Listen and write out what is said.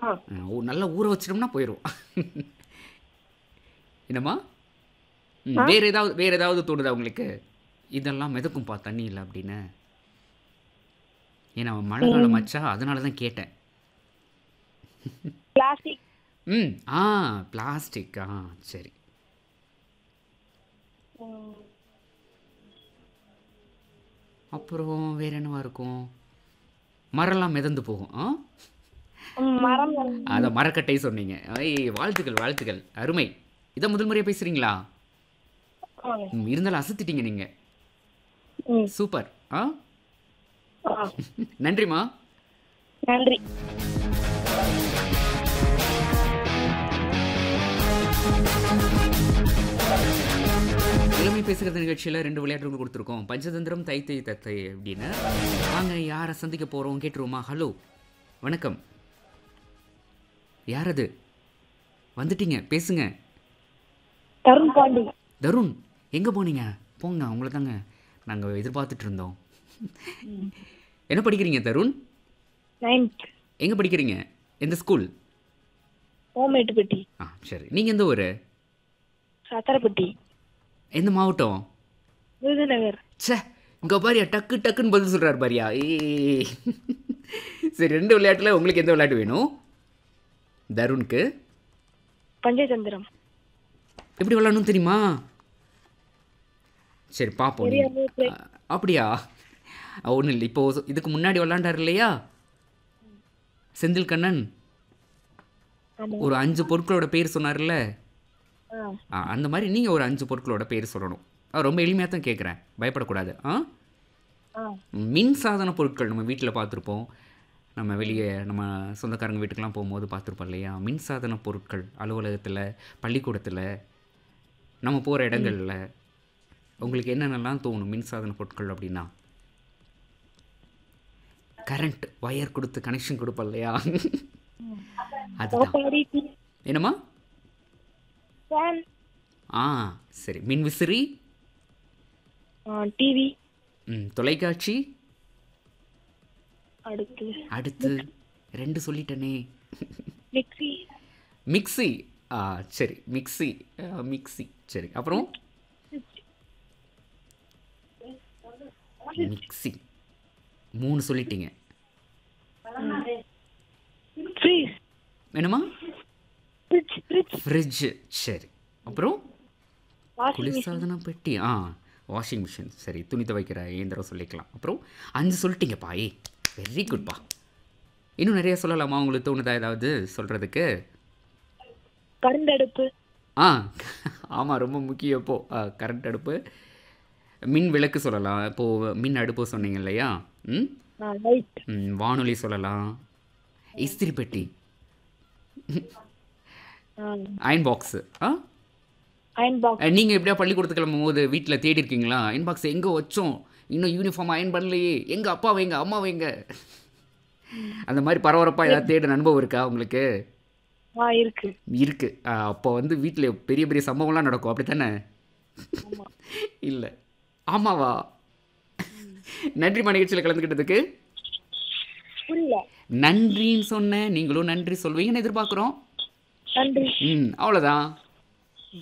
ஆ ம், ஊ- நல்லா ஊற வச்சிட்டோம்னா போயிடும் என்னம்மா ம், வேற ஏதாவது வேற ஏதாவது தோணுதா உங்களுக்கு இதெல்லாம் மிதக்கும்பா தண்ணி இல்லை அப்படின்னு ஏன்னா மழை காலம் ஆச்சா அதனால தான் கேட்டேன் பிளாஸ்டிக் ம் ஆ பிளாஸ்டிக் ஆ சரி அப்புறம் வேற என்னவா இருக்கும் மரம்லாம் மிதந்து போகும் ஆ மரம் அதை மரக்கட்டை சொன்னீங்க ஐய் வாழ்த்துக்கள் வாழ்த்துக்கள் அருமை இதை முதல் முறையாக பேசுகிறீங்களா ஆமாங்க. ம், இருந்தாலும் அசத்திட்டீங்க நீங்கள் ம் சூப்பர் ஆ ஆ நன்றிம்மா நன்றி இளமை பேசுகிறது நிகழ்ச்சியில் ரெண்டு விளையாட்டுகள் கொடுத்துருக்கோம் பஞ்சதந்திரம் தை தை தத்தை அப்படின்னு வாங்க யாரை சந்திக்க போகிறோம் கேட்டுருவோமா ஹலோ வணக்கம் யார் அது வந்துட்டீங்க பேசுங்க தருண் பாண்டி தருண் எங்கே போனீங்க போங்க உங்களை தாங்க நாங்கள் எதிர்பார்த்துட்டு இருந்தோம் என்ன படிக்கிறீங்க தருண் நைன்த் எங்கே படிக்கிறீங்க எந்த ஸ்கூல் ஓமேட்டுப்பட்டி ஆ சரி நீங்கள் எந்த ஊர் சத்திரப்பட்டி எந்த மாவட்டம் விருதுநகர் ச்சே இங்கே பாரியா டக்கு டக்குன்னு பதில் சொல்கிறார் பாரியா ஏய் சரி ரெண்டு விளையாட்டில் உங்களுக்கு எந்த விளையாட்டு வேணும் தருணுக்கு பஞ்சதந்திரம் எப்படி விளையாடணும் தெரியுமா சரி பார்ப்போம் நீங்க. தெரியாம play- அ- அப்படியா ஒன்றும் இல்லை இப்போ இதுக்கு முன்னாடி விளாண்டார் இல்லையா செந்தில் கண்ணன் ஆமா ஒரு அஞ்சு பொருட்களோட பேர் சொன்னார்ல ஆ ஆ அந்த மாதிரி நீங்கள் ஒரு அஞ்சு பொருட்களோட பேர் சொல்லணும் ஆ, ரொம்ப எளிமையாக தான் கேட்குறேன் பயப்படக்கூடாது ஆ ஆ மின் சாதன பொருட்கள் நம்ம வீட்டில் பார்த்துருப்போம் நம்ம வெளியே நம்ம சொந்தக்காரங்க வீட்டுக்கெலாம் போகும்போது பார்த்துருப்போம் இல்லையா மின் சாதன பொருட்கள் அலுவலகத்தில் பள்ளிக்கூடத்தில் நம்ம போகிற இடங்கள்ல உங்களுக்கு என்னென்னலாம் தோணும் மின் சாதன பொருட்கள் அப்படின்னா கரண்ட் ஒயர் கொடுத்து கனெக்ஷன் கொடுப்போம் இல்லையா அதுதான் சாப்பாடு டீ என்னம்மா ஃபேன் ஆ சரி மின் விசிறி டிவி ம், தொலைக்காட்சி அடுத்து அடுத்து ரெண்டு சொல்லிட்டேனே மிக்ஸி மிக்ஸி ஆ சரி மிக்ஸி ஆ, மிக்ஸி சரி அப்புறம் மிக்ஸி மூணு சொல்லிட்டீங்க ஃப்ரீஸ் என்னம்மா ஃப்ரிட்ஜ் ஃப்ரிட்ஜ் ஃப்ரிட்ஜு சரி அப்புறம் வாஷிங் குளிர்சாதன பெட்டி ஆ வாஷிங் மிஷின் சரி துணி துவைக்கிற இயந்திரம் சொல்லிக்கலாம் அப்புறம் அஞ்சு சொல்லிட்டீங்கப்பா ஏ வெரி குட்பா இன்னும் நிறைய சொல்லலாமா உங்களுக்கு தோணுதா ஏதாவது சொல்கிறதுக்கு கரண்ட் அடுப்பு ஆ ஆமாம் ரொம்ப முக்கியம் இப்போ கரண்ட் அடுப்பு மின் விளக்கு சொல்லலாம் இப்போது மின் அடுப்பு சொன்னீங்க இல்லையா ம் லைட் ம், வானொலி சொல்லலாம் இஸ்திரி பெட்டி iron box ah iron box நீங்கள் எப்படியா பள்ளிக்கூடத்துக்கு கிளம்பும் போது வீட்டில் தேடி இருக்கீங்களா அயன் பாக்ஸ் எங்கே வச்சோம் இன்னும் யூனிஃபார்ம் அயன் பண்ணலையே எங்கள் அப்பா வைங்க அம்மா வைங்க அந்த மாதிரி பரபரப்பாக ஏதாவது தேட அனுபவம் இருக்கா உங்களுக்கு ஆ இருக்கு இருக்கு ஆ, அப்போ வந்து வீட்டில் பெரிய பெரிய சம்பவம்லாம் நடக்கும் அப்படி தானே இல்லை ஆமாவா நன்றிம்மா நிகழ்ச்சியில் கலந்துக்கிட்டதுக்கு புரியல நன்றின்னு சொன்னேன் நீங்களும் நன்றி சொல்வீங்கன்னு எதிர்பார்க்குறோம் நன்றி ம் அவ்வளோதான்